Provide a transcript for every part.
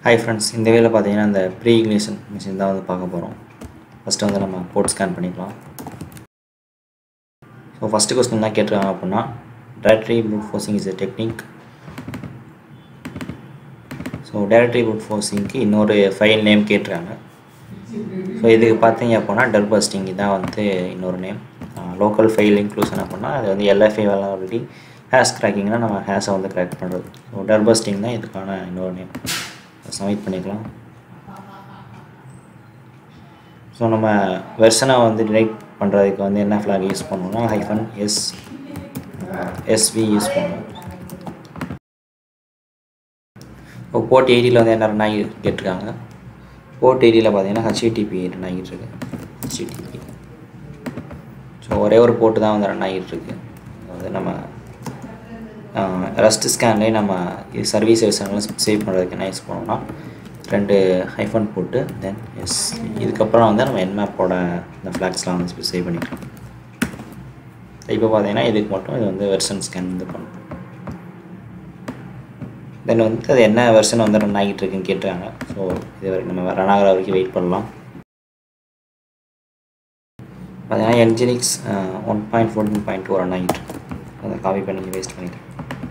hi friends இந்த வேலை பார்த்தீங்கன்னா இந்த ப்ரீ இக்னிஷன் மிஷின் தான் வந்து பார்க்க போகிறோம் ஃபஸ்ட்டு வந்து நம்ம போர்ட் ஸ்கேன் பண்ணிக்கலாம் ஸோ ஃபஸ்ட்டு கொஸ்டின் தான் கேட்டிருக்காங்க அப்படின்னா directory brute forcing is a technique so directory brute ஃபோர்சிங்க்கு இன்னொரு ஃபைல் நேம் கேட்டிருக்காங்க ஸோ இதுக்கு பார்த்தீங்க அப்படின்னா டர் பஸ்டிங் இதான் வந்து இன்னொரு நேம் லோக்கல் ஃபைல் இன்க்ளூஷன் அப்படின்னா அது வந்து எல்எஃப்ஐ ஆல்ரெடி ஹேஷ் கிராக்கிங்னா நம்ம ஹேஷை வந்து கிராக் பண்ணுறது ஸோ டர் பஸ்டிங் தான் இதுக்கான இன்னொரு நேம் சப்மிட் பண்ணிக்கலாம் ஸோ நம்ம வெர்ஷனை வந்து டிலைட் பண்ணுறதுக்கு வந்து என்ன ஃப்ளாக் யூஸ் பண்ணணும்னா ஹைஃபன் எஸ் எஸ்வி யூஸ் பண்ணணும் இப்போ போர்ட் எயிட்டியில் வந்து என்ன ரன் ஆகி கேட்டிருக்காங்க போர்ட் எயிட்டியில் பார்த்தீங்கன்னா ஹச்டிபி ரன் ஆகிட்டு இருக்கு ஹச்டிபி ஸோ ஒரே ஒரு போர்ட்டு தான் வந்து ரன் ஆகிட்டு இருக்கு அது நம்ம ரெஸ்ட் ஸ்கேன்லேயே நம்ம சர்வீஸ் வெர்ஷன்லாம் சேவ் பண்ணுறதுக்கு என்ன யூஸ் பண்ணோம்னா ரெண்டு ஹைஃபன் போட்டு தென் எஸ் இதுக்கப்புறம் வந்து நம்ம என்மேப்போட இந்த ஃப்ளாக்ஸ்லாம் வந்து சேவ் பண்ணிக்கலாம் இப்போ பார்த்தீங்கன்னா இதுக்கு மட்டும் இது வந்து வெர்ஷன் ஸ்கேன் வந்து பண்ணும் தென் வந்து அது என்ன வெர்ஷன் வந்து ரன் ஆகிட்டு இருக்குன்னு கேட்டுறாங்க ஸோ இது வரைக்கும் நம்ம ரன் ஆகிற வரைக்கும் வெயிட் பண்ணலாம் பார்த்தீங்கன்னா nginx one point fourteen point two run ஆகிட்டு இருக்கு அதை காப்பி பண்ணி வேஸ்ட் பண்ணிட்டேன்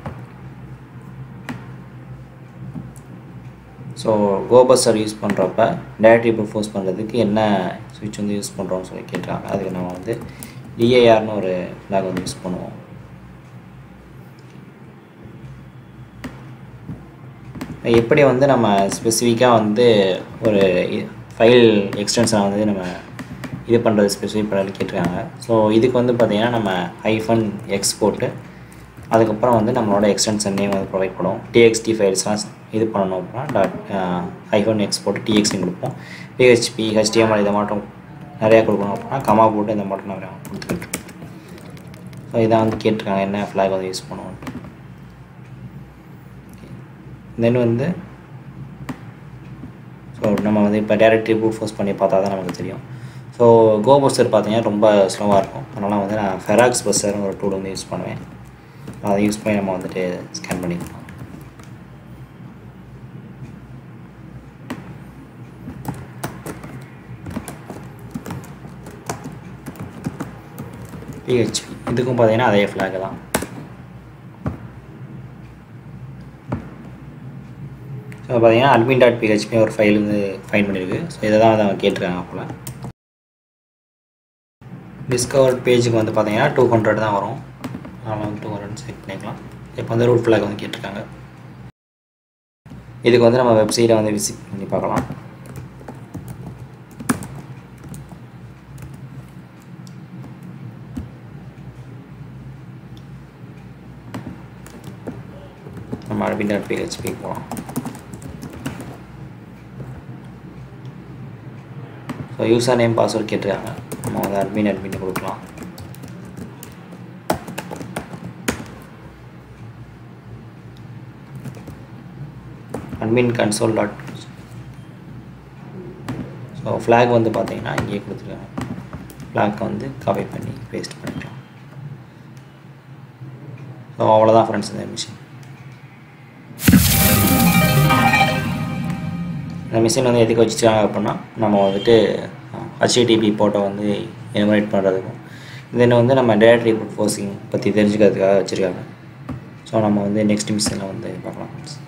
ஸோ கோபஸ்டர் யூஸ் பண்ணுறப்ப டேரக்டரி ப்ரொஃபோஸ் பண்ணுறதுக்கு என்ன சுவிட்ச் வந்து யூஸ் பண்ணுறோம்னு சொல்லி கேட்குறாங்க அதுக்கு நம்ம வந்து டிஏஆர்னு ஒரு ஃப்ளாக் வந்து யூஸ் பண்ணுவோம் எப்படி வந்து நம்ம ஸ்பெசிஃபிக்காக வந்து ஒரு ஃபைல் எக்ஸ்டென்ஷனை வந்து நம்ம இது பண்ணுறது ஸ்பெசிஃபிக் பண்ணது கேட்டிருக்காங்க ஸோ இதுக்கு வந்து பார்த்திங்கன்னா நம்ம ஹைஃபன் எக்ஸ் போட்டு அதுக்கப்புறம் வந்து நம்மளோட எக்ஸ்டென்ஷன் நேம் வந்து ப்ரொவைட் பண்ணுவோம் டிஎக்ஸ்டி ஃபைல்ஸ்லாம் இது பண்ணணும் அப்படின்னா டாட் ஹைஃபன் எக்ஸ் போட்டு டிஎக்ஸ்டி கொடுப்போம் பிஹெச்பி ஹெச்டிஎம்எல் இதை மட்டும் நிறையா கொடுக்கணும் அப்படின்னா கமா போட்டு இந்த மட்டும் நிறையா கொடுத்துக்கிட்டு ஸோ இதான் வந்து கேட்டிருக்காங்க என்ன ஃப்ளாக் வந்து யூஸ் பண்ணுவோம் தென் வந்து ஸோ நம்ம வந்து இப்போ டேரக்ட்லி ப்ரூட் ஃபோர்ஸ் பண்ணி பார்த்தா தான் நமக்கு தெரியும் ஸோ கோ பஸ்ஸர் பார்த்தீங்கன்னா ரொம்ப ஸ்லோவாக இருக்கும் அதனால் வந்து நான் ஃபெராக்ஸ் பஸ்ஸர் ஒரு டூல் வந்து யூஸ் பண்ணுவேன் அதை யூஸ் பண்ணி நம்ம வந்துட்டு ஸ்கேன் பண்ணிக்கலாம் பிஹெச்பி இதுக்கும் பார்த்தீங்கன்னா அதே ஃப்ளாக் தான் ஸோ பார்த்தீங்கன்னா அட்மின் டாட் பிஹெச்பி ஒரு ஃபைல் வந்து ஃபைன் பண்ணியிருக்கு ஸோ இதை தான் வந்து அவங்க கேட்டிருக்காங்க போல் டிஸ்கவர் பேஜுக்கு வந்து பார்த்தீங்கன்னா டூ ஹண்ட்ரட் தான் வரும் அதனால் வந்து டூ ஹண்ட்ரட் செலக்ட் பண்ணிக்கலாம் இப்போ வந்து ரூட் ஃப்ளாக் வந்து கேட்டிருக்காங்க இதுக்கு வந்து நம்ம வெப்சைட்டை வந்து விசிட் பண்ணி பார்க்கலாம் நம்ம அட்மின் டாட் பிஹெச்பி போகலாம் ஸோ யூசர் நேம் பாஸ்வேர்ட் கேட்டிருக்காங்க நம்ம வந்து அட்மின் அட்மின் கொடுக்கலாம் admin console dot so flag வந்து பார்த்தீங்கன்னா இங்கேயே கொடுத்துருக்காங்க ஃப்ளாக் வந்து காப்பி பண்ணி பேஸ்ட் பண்ணிக்கலாம் ஸோ அவ்வளோதான் ஃப்ரெண்ட்ஸ் இந்த மிஷின் இந்த மிஷின் வந்து எதுக்கு வச்சுருக்காங்க அப்படின்னா நம்ம வந்துட்டு ஹச்டிடிபி போட்டோ வந்து எனுமரேட் பண்ணுறதுக்கும் தென் வந்து நம்ம டேரக்டரி ஃபோர்ஸிங் பற்றி தெரிஞ்சுக்கிறதுக்காக வச்சுருக்காங்க ஸோ நம்ம வந்து நெக்ஸ்ட் மிஷினில் வந்து பார்க்கலாம்